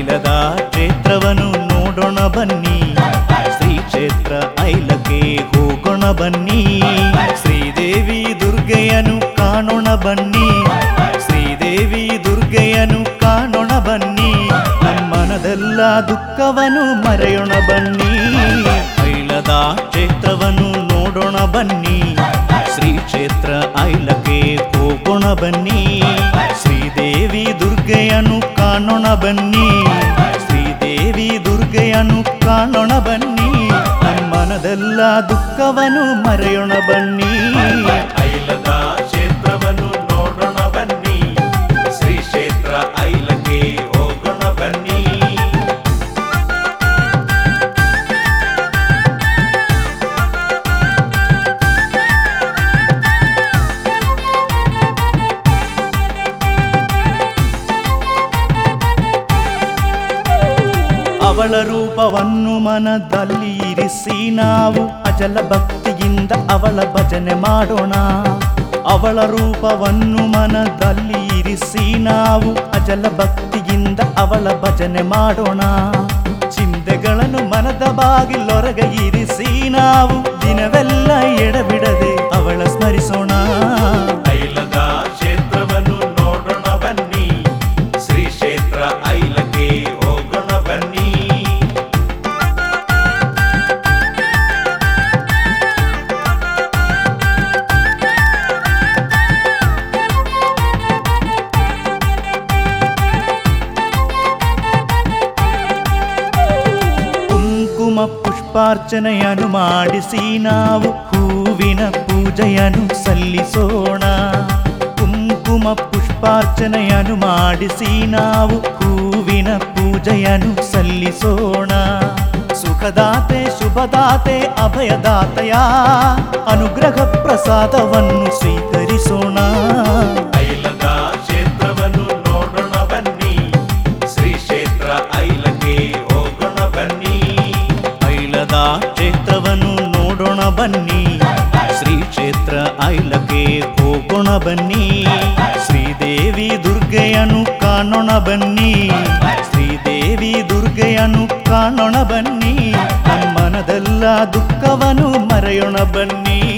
ಐಲದ ಕ್ಷೇತ್ರವನ್ನು ನೋಡೋಣ ಬನ್ನಿ ಶ್ರೀ ಕ್ಷೇತ್ರ ಐಲಕ್ಕೆ ಹೋಗೋಣ ಬನ್ನಿ ಶ್ರೀದೇವಿ ದುರ್ಗೆಯನ್ನು ಕಾಣೋಣ ಬನ್ನಿ ಶ್ರೀದೇವಿ ದುರ್ಗೆಯನ್ನು ಕಾಣೋಣ ಬನ್ನಿ ನಮ್ಮನದೆಲ್ಲ ದುಃಖವನ್ನು ಮರೆಯೋಣ ಬನ್ನಿ ಐಲದ ಕ್ಷೇತ್ರವನ್ನು ನೋಡೋಣ ಬನ್ನಿ ಶ್ರೀ ಕ್ಷೇತ್ರ ಐಲಕ್ಕೆ ಹೋಗೋಣ ಬನ್ನಿ ಶ್ರೀದೇವಿ ದುರ್ಗೆಯನ್ನು ಕಾಣೋಣ ಬನ್ನಿ ಶ್ರೀದೇವಿ ದುರ್ಗೆಯನ್ನು ಕಾಣೋಣ ಬನ್ನಿ ನಮ್ಮನದೆಲ್ಲ ದುಃಖವನ್ನು ಮರೆಯೋಣ ಬನ್ನಿ ಐಲದ ಕ್ಷೇತ್ರವನ್ನು ನೋಡೋಣ ಬನ್ನಿ ಶ್ರೀ ಕ್ಷೇತ್ರ ಐಲಕ್ಕೆ ಹೋಗೋಣ ಬನ್ನಿ ಅವಳ ರೂಪವನ್ನು ಮನದಲ್ಲಿ ಇರಿಸಿ ನಾವು ಅಜಲ ಭಕ್ತಿಯಿಂದ ಅವಳ ಭಜನೆ ಮಾಡೋಣ ಅವಳ ರೂಪವನ್ನು ಮನದಲ್ಲಿ ಇರಿಸಿ ನಾವು ಅಜಲ ಭಕ್ತಿಯಿಂದ ಅವಳ ಭಜನೆ ಮಾಡೋಣ ಚಿಂತೆಗಳನ್ನು ಮನದ ಬಾಗಿಲೊರಗೆ ಇರಿಸಿ ನಾವು ದಿನವೆಲ್ಲ ಎಡಬಿಡದೆ ಅವಳ ಸ್ಮರಿಸೋಣ ಐಲದ ಕ್ಷೇತ್ರವನ್ನು ನೋಡೋಣ ಬನ್ನಿ ಶ್ರೀ ಕ್ಷೇತ್ರ ಐಲಕ್ಕೆ ಹೋಗೋಣ ಬನ್ನಿ ಕುಂಕುಮ ಪುಷ್ಪಾರ್ಚನೆಯನ್ನು ಮಾಡಿಸಿ ನಾವು ಹೂವಿನ ಪೂಜೆಯನ್ನು ಸಲ್ಲಿಸೋಣ ಕುಂಕುಮ ಪುಷ್ಪಾರ್ಚನೆಯನ್ನು ಮಾಡಿಸಿ ನಾವು ಹೂವಿನ ಪೂಜೆಯನ್ನು ಸಲ್ಲಿಸೋಣ ಸುಖದಾತೆ ಶುಭದಾತೆ ಅಭಯದಾತೆಯ ಅನುಗ್ರಹ ಪ್ರಸಾದವನ್ನು ಸ್ವೀಕರಿಸೋಣ ಐಲದ ಕ್ಷೇತ್ರವನ್ನು ನೋಡೋಣ ಬನ್ನಿ ಶ್ರೀ ಕ್ಷೇತ್ರ ಐಲಕ್ಕೆ ಹೋಗೋಣ ಬನ್ನಿ ಐಲದ ಕ್ಷೇತ್ರವನ್ನು ನೋಡೋಣ ಬನ್ನಿ ಶ್ರೀ ಕ್ಷೇತ್ರ ಐಲಕ್ಕೆ ಹೋಗೋಣ ಬನ್ನಿ ಶ್ರೀದೇವಿ ದುರ್ಗೆಯನ್ನು ಕಾಣೋಣ ಬನ್ನಿ ಶ್ರೀದೇವಿ ದುರ್ಗೆಯನ್ನು ಕಾಣೋಣ ಬನ್ನಿ ನಮ್ಮನದೆಲ್ಲ ದುಃಖವನ್ನು ಮರೆಯೋಣ ಬನ್ನಿ